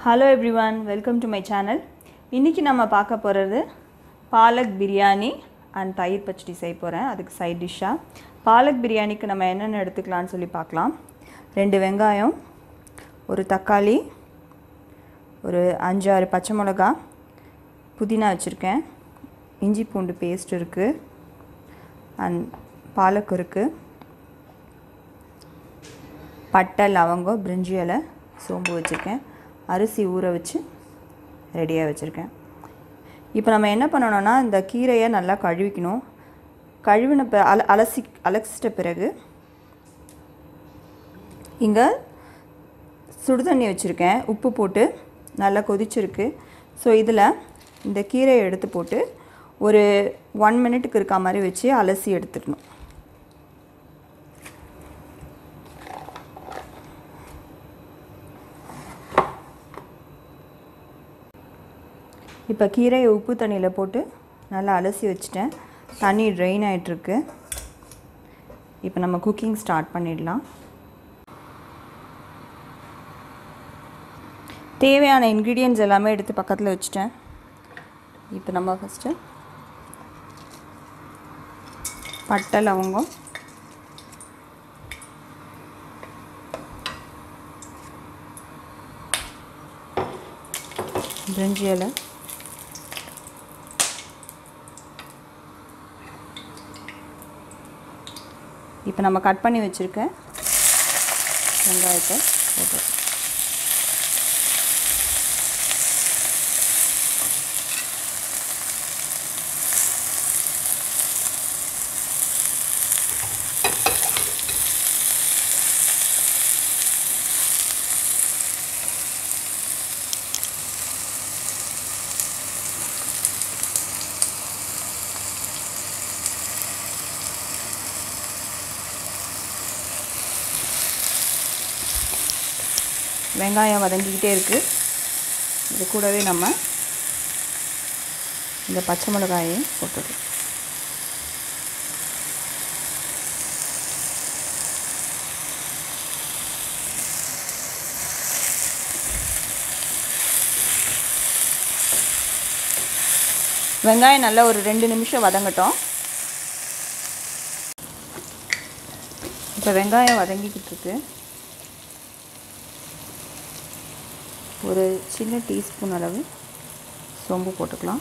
hello everyone welcome to my channel இன்றைக்கி நம்ம பார்க்க போகிறது பாலக் பிரியாணி அண்ட் தயிர் பச்சடி செய்ய போகிறேன் அதுக்கு சைட் டிஷ்ஷாக பாலக் பிரியாணிக்கு நம்ம என்னென்ன எடுத்துக்கலாம்னு சொல்லி பார்க்கலாம் ரெண்டு வெங்காயம் ஒரு தக்காளி ஒரு அஞ்சு ஆறு பச்சை மிளகா புதினா வச்சுருக்கேன் இஞ்சி பூண்டு பேஸ்ட் இருக்குது அண்ட் பாலக் இருக்குது பட்டை லவங்கம் பிரிஞ்சி இலை சோம்பு வச்சுருக்கேன் அரிசி ஊற வச்சு ரெடியாக வச்சுருக்கேன் இப்போ நம்ம என்ன பண்ணணும்னா இந்த கீரையை நல்லா கழுவிக்கணும் கழுவின ப அல அலசி அலசிட்ட பிறகு இங்கே சுடுதண்ணி வச்சுருக்கேன் உப்பு போட்டு நல்லா கொதிச்சிருக்கு ஸோ இதில் இந்த கீரையை எடுத்து போட்டு ஒரு ஒன் மினிட்டுக்கு இருக்க மாதிரி வச்சு அலசி எடுத்துக்கணும் இப்போ கீரையை உப்பு தண்ணியில் போட்டு நல்லா அலசி வச்சுட்டேன் தண்ணி ட்ரெயின் ஆகிட்டுருக்கு இப்போ நம்ம குக்கிங் ஸ்டார்ட் பண்ணிடலாம் தேவையான இன்க்ரீடியன்ட்ஸ் எல்லாமே எடுத்து பக்கத்தில் வச்சுட்டேன் இப்போ நம்ம ஃபஸ்ட்டு பட்டை லவங்கம் பிரிஞ்சி இலை இப்போ நம்ம கட் பண்ணி வச்சுருக்க வெங்காயத்தை போட்டு வெங்காயம் வதங்கிக்கிட்டே இருக்குது இது கூடவே நம்ம இந்த பச்சை மிளகாயையும் போட்டுடுறோம் வெங்காயம் நல்லா ஒரு ரெண்டு நிமிஷம் வதங்கட்டும் இப்போ வெங்காயம் வதங்கிக்கிட்டு இருக்கு ஒரு சின்ன டீஸ்பூன் அளவு சோம்பு போட்டுக்கலாம்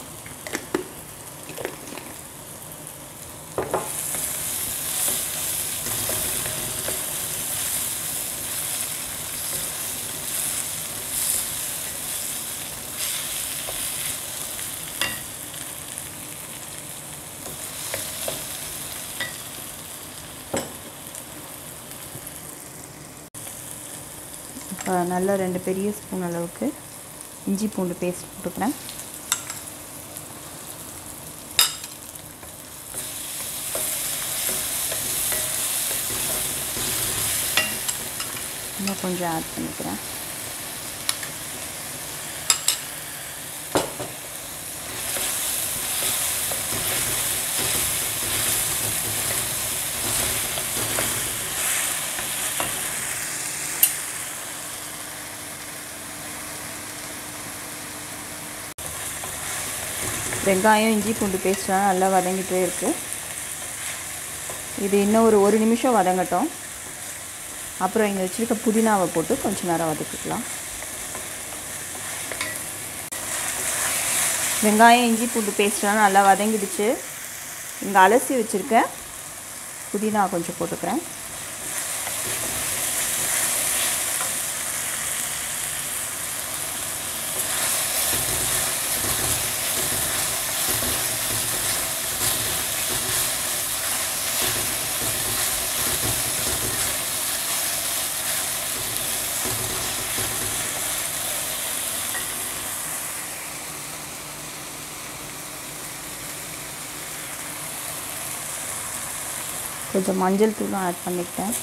இப்போ நல்லா ரெண்டு பெரிய ஸ்பூன் அளவுக்கு இஞ்சி பூண்டு பேஸ்ட் போட்டுக்கிறேன் இன்னும் கொஞ்சம் ஆட் பண்ணிக்கிறேன் வெங்காயம் இஞ்சி பூண்டு பேஸ்ட்லாம் நல்லா வதங்கிட்டே இருக்குது இது இன்னும் ஒரு ஒரு நிமிஷம் வதங்கட்டும் அப்புறம் இங்கே வச்சுருக்க புதினாவை போட்டு கொஞ்சம் நேரம் வதக்கிக்கலாம் வெங்காயம் இஞ்சி பூண்டு பேஸ்ட்லாம் நல்லா வதங்கிடுச்சு இங்கே அலசி வச்சுருக்க புதினா கொஞ்சம் போட்டுக்கிறேன் கொஞ்சம் மஞ்சள் தூளும் ஆட் பண்ணிக்கிட்டேன்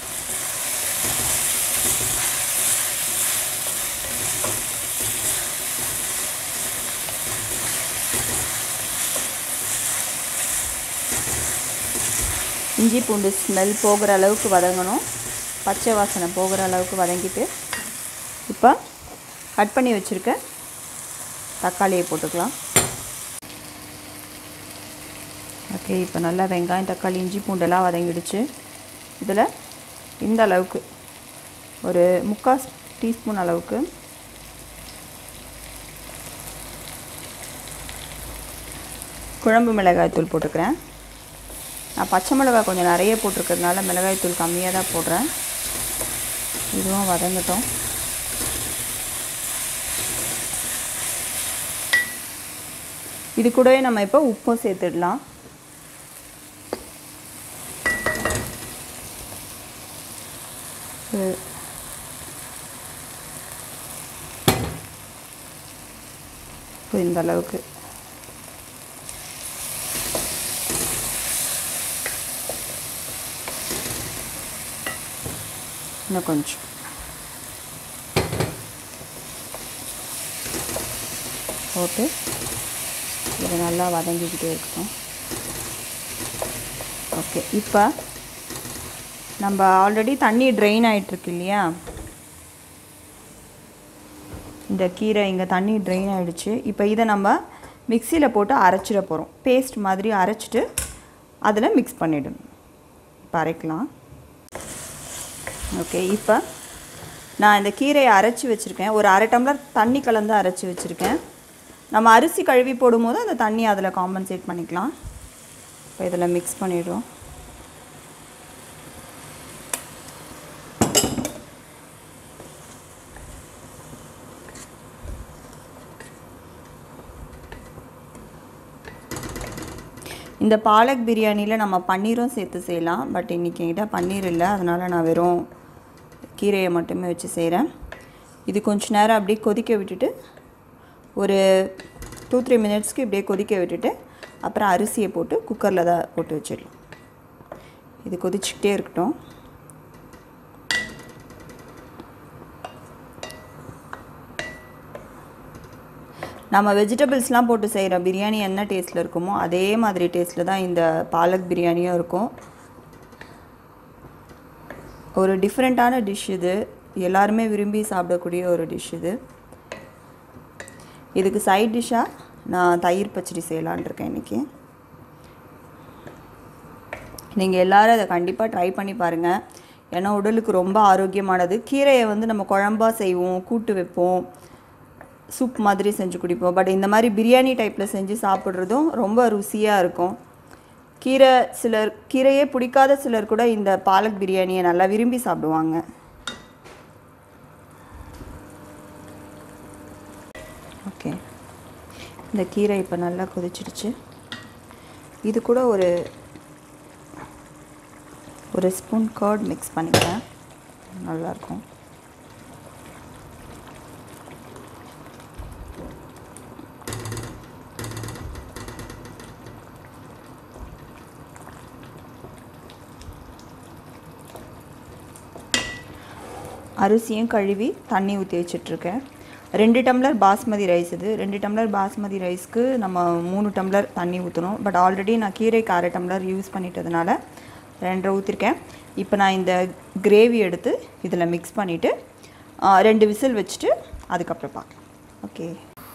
இஞ்சி பூண்டு ஸ்மெல் போகிற அளவுக்கு வதங்கணும் பச்சை வாசனை போகிற அளவுக்கு வதங்கிட்டு இப்போ கட் பண்ணி வச்சுருக்க தக்காளியை போட்டுக்கலாம் ஓகே இப்போ நல்லா வெங்காயம் தக்காளி இஞ்சி பூண்டெல்லாம் வதங்கிடுச்சு இதில் இந்த அளவுக்கு ஒரு முக்கால் டீஸ்பூன் அளவுக்கு குழம்பு மிளகாய்த்தூள் போட்டுக்கிறேன் நான் பச்சை மிளகாய் கொஞ்சம் நிறைய போட்டிருக்கிறதுனால மிளகாய்த்தூள் கம்மியாக தான் போடுறேன் இதுவும் வதங்கட்டும் இது கூடவே நம்ம இப்போ உப்பும் சேர்த்துடலாம் ஒரு இப்போ இந்த அளவுக்கு இன்னும் கொஞ்சம் போட்டு இதை நல்லா வதங்கிக்கிட்டே இருக்கட்டும் ஓகே இப்போ நம்ம ஆல்ரெடி தண்ணி ட்ரெயின் ஆகிட்டுருக்கு இல்லையா இந்த கீரை இங்கே தண்ணி ட்ரெயின் ஆகிடுச்சு இப்போ இதை நம்ம மிக்சியில் போட்டு அரைச்சிட போகிறோம் பேஸ்ட் மாதிரி அரைச்சிட்டு அதில் மிக்ஸ் பண்ணிடணும் இப்போ அரைக்கலாம் ஓகே இப்போ நான் இந்த கீரையை அரைச்சி வச்சுருக்கேன் ஒரு அரை டம்ளர் தண்ணி கலந்து அரைச்சி வச்சுருக்கேன் நம்ம அரிசி கழுவி போடும்போது அந்த தண்ணி அதில் காம்பன்சேட் பண்ணிக்கலாம் இப்போ இதில் மிக்ஸ் பண்ணிடுறோம் இந்த பாலக் பிரியாணியில் நம்ம பன்னீரும் சேர்த்து செய்யலாம் பட் இன்றைக்கி என்கிட்ட பன்னீர் இல்லை அதனால் நான் வெறும் கீரையை மட்டுமே வச்சு செய்கிறேன் இது கொஞ்ச நேரம் அப்படியே கொதிக்க விட்டுட்டு ஒரு டூ த்ரீ மினிட்ஸ்க்கு இப்படியே கொதிக்க விட்டுட்டு அப்புறம் அரிசியை போட்டு குக்கரில் தான் போட்டு வச்சிடலாம் இது கொதிச்சுக்கிட்டே இருக்கட்டும் நம்ம வெஜிடபிள்ஸ்லாம் போட்டு செய்கிற பிரியாணி என்ன டேஸ்ட்டில் இருக்குமோ அதே மாதிரி டேஸ்ட்டில் தான் இந்த பாலக் பிரியாணியும் இருக்கும் ஒரு டிஃப்ரெண்ட்டான டிஷ் இது எல்லாருமே விரும்பி சாப்பிடக்கூடிய ஒரு டிஷ் இது இதுக்கு சைட் டிஷ்ஷாக நான் தயிர் பச்சடி செய்யலான் இருக்கேன் இன்றைக்கி நீங்கள் எல்லோரும் அதை கண்டிப்பாக ட்ரை பண்ணி பாருங்கள் ஏன்னா உடலுக்கு ரொம்ப ஆரோக்கியமானது கீரையை வந்து நம்ம குழம்பா செய்வோம் கூட்டு வைப்போம் சூப் மாதிரி செஞ்சு குடிப்போம் பட் இந்த மாதிரி பிரியாணி டைப்பில் செஞ்சு சாப்பிட்றதும் ரொம்ப ருசியாக இருக்கும் கீரை சிலர் கீரையே பிடிக்காத சிலர் கூட இந்த பாலக் பிரியாணியை நல்லா விரும்பி சாப்பிடுவாங்க ஓகே இந்த கீரை இப்போ நல்லா கொதிச்சிடுச்சு இது கூட ஒரு ஒரு ஸ்பூன் கர்ட் மிக்ஸ் பண்ணிக்கிறேன் நல்லாயிருக்கும் அரிசியும் கழுவி தண்ணி ஊற்றி வச்சிட்ருக்கேன் ரெண்டு டம்ளர் பாஸ்மதி ரைஸ் இது ரெண்டு டம்ளர் பாஸ்மதி ரைஸ்க்கு நம்ம மூணு டம்ளர் தண்ணி ஊற்றணும் பட் ஆல்ரெடி நான் கீரைக்கு அரை டம்ளர் யூஸ் பண்ணிட்டதுனால ரெண்டரை ஊற்றிருக்கேன் இப்போ நான் இந்த கிரேவி எடுத்து இதில் மிக்ஸ் பண்ணிவிட்டு ரெண்டு விசில் வச்சுட்டு அதுக்கப்புறம் பார்க்கலாம் ஓகே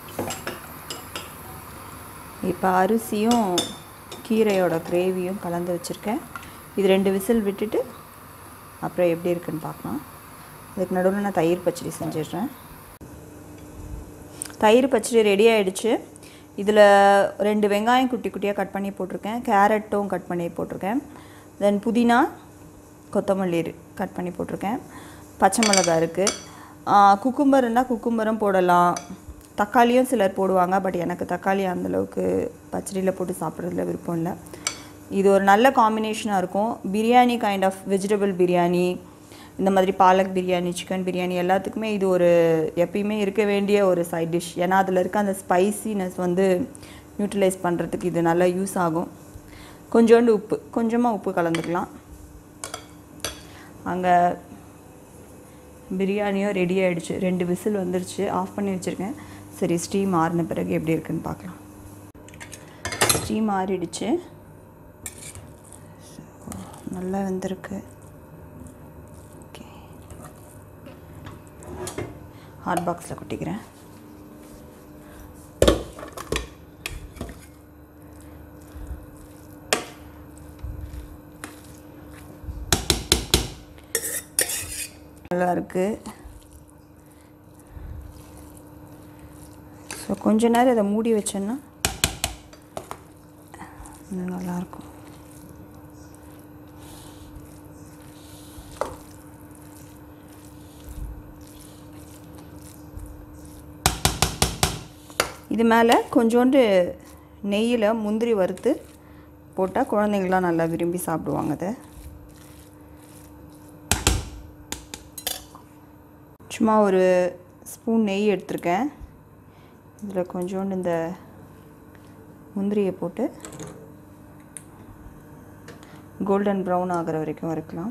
இப்போ அரிசியும் கீரையோட கிரேவியும் கலந்து வச்சுருக்கேன் இது ரெண்டு விசில் விட்டுட்டு அப்புறம் எப்படி இருக்குன்னு பார்க்கலாம் அதுக்கு நடுவில் நான் தயிர் பச்சடி செஞ்சிடுறேன் தயிர் பச்சடி ரெடி ஆகிடுச்சு இதில் ரெண்டு வெங்காயம் குட்டி குட்டியாக கட் பண்ணி போட்டிருக்கேன் கேரட்டும் கட் பண்ணி போட்டிருக்கேன் தென் புதினா கொத்தமல்லி கட் பண்ணி போட்டிருக்கேன் பச்சை மிளகா இருக்குது குக்கும்பர் இருந்தால் குக்கும்பரும் போடலாம் தக்காளியும் சிலர் போடுவாங்க பட் எனக்கு தக்காளி அந்தளவுக்கு பச்சடியில் போட்டு சாப்பிட்றதுல விருப்பம் இல்லை இது ஒரு நல்ல காம்பினேஷனாக இருக்கும் biryani kind of vegetable biryani இந்த மாதிரி பாலக் பிரியாணி சிக்கன் பிரியாணி எல்லாத்துக்குமே இது ஒரு எப்பயுமே இருக்க வேண்டிய ஒரு சைட் டிஷ் ஏன்னா அதில் இருக்க அந்த ஸ்பைசினஸ் வந்து நியூட்ரலைஸ் பண்ணுறதுக்கு இது நல்லா யூஸ் ஆகும் கொஞ்சோண்டு உப்பு கொஞ்சமாக உப்பு கலந்துக்கலாம் அங்கே பிரியாணியும் ரெடி ஆகிடுச்சு ரெண்டு விசில் வந்துருச்சு ஆஃப் பண்ணி வச்சுருக்கேன் சரி ஸ்டீம் ஆறின பிறகு எப்படி இருக்குன்னு பார்க்கலாம் ஸ்டீம் ஆறிடுச்சு நல்லா வெந்திருக்கு ஓகே ஹாட் பாக்ஸில் கொட்டிக்கிறேன் நல்லா இருக்குது ஸோ கொஞ்ச நேரம் இதை மூடி வச்சேன்னா இன்னும் நல்லாயிருக்கும் இது மேலே கொஞ்சோண்டு நெய்யில் முந்திரி வறுத்து போட்டால் குழந்தைங்களாம் நல்லா விரும்பி சாப்பிடுவாங்க அதை சும்மா ஒரு ஸ்பூன் நெய் எடுத்திருக்கேன் இதில் கொஞ்சோண்டு இந்த முந்திரியை போட்டு கோல்டன் ப்ரௌன் ஆகிற வரைக்கும் வறுக்கலாம்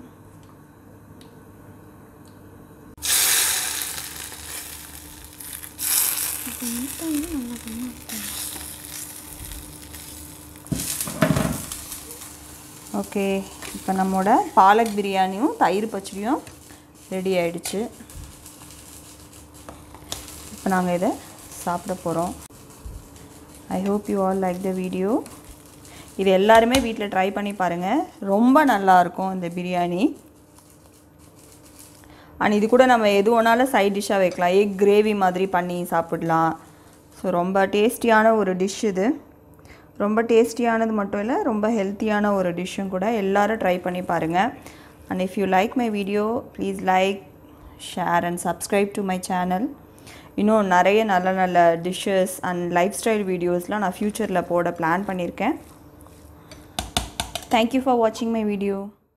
ஓகே இப்போ நம்மளோட பாலக் பிரியாணியும் தயிர் பச்சடியும் ரெடி ஆயிடுச்சு இப்போ நாங்கள் இதை சாப்பிட போகிறோம் I hope you all like the video இது எல்லாருமே வீட்டில் ட்ரை பண்ணி பாருங்கள் ரொம்ப நல்லாயிருக்கும் இந்த பிரியாணி அண்ட் இது கூட நம்ம எது வேணாலும் சைட் டிஷ்ஷாக வைக்கலாம் எக் கிரேவி மாதிரி பண்ணி சாப்பிடலாம் ஸோ ரொம்ப டேஸ்டியான ஒரு டிஷ் இது ரொம்ப டேஸ்டியானது மட்டும் இல்லை ரொம்ப ஹெல்த்தியான ஒரு டிஷ்ஷும் கூட எல்லாரும் ட்ரை பண்ணி பாருங்கள் and if you like my video please like share and subscribe to my channel இன்னும் நிறைய நல்ல நல்ல டிஷ்ஷஸ் அண்ட் லைஃப் ஸ்டைல் வீடியோஸ்லாம் நான் ஃப்யூச்சரில் போட பிளான் பண்ணியிருக்கேன் தேங்க்யூ ஃபார் வாட்சிங் மை வீடியோ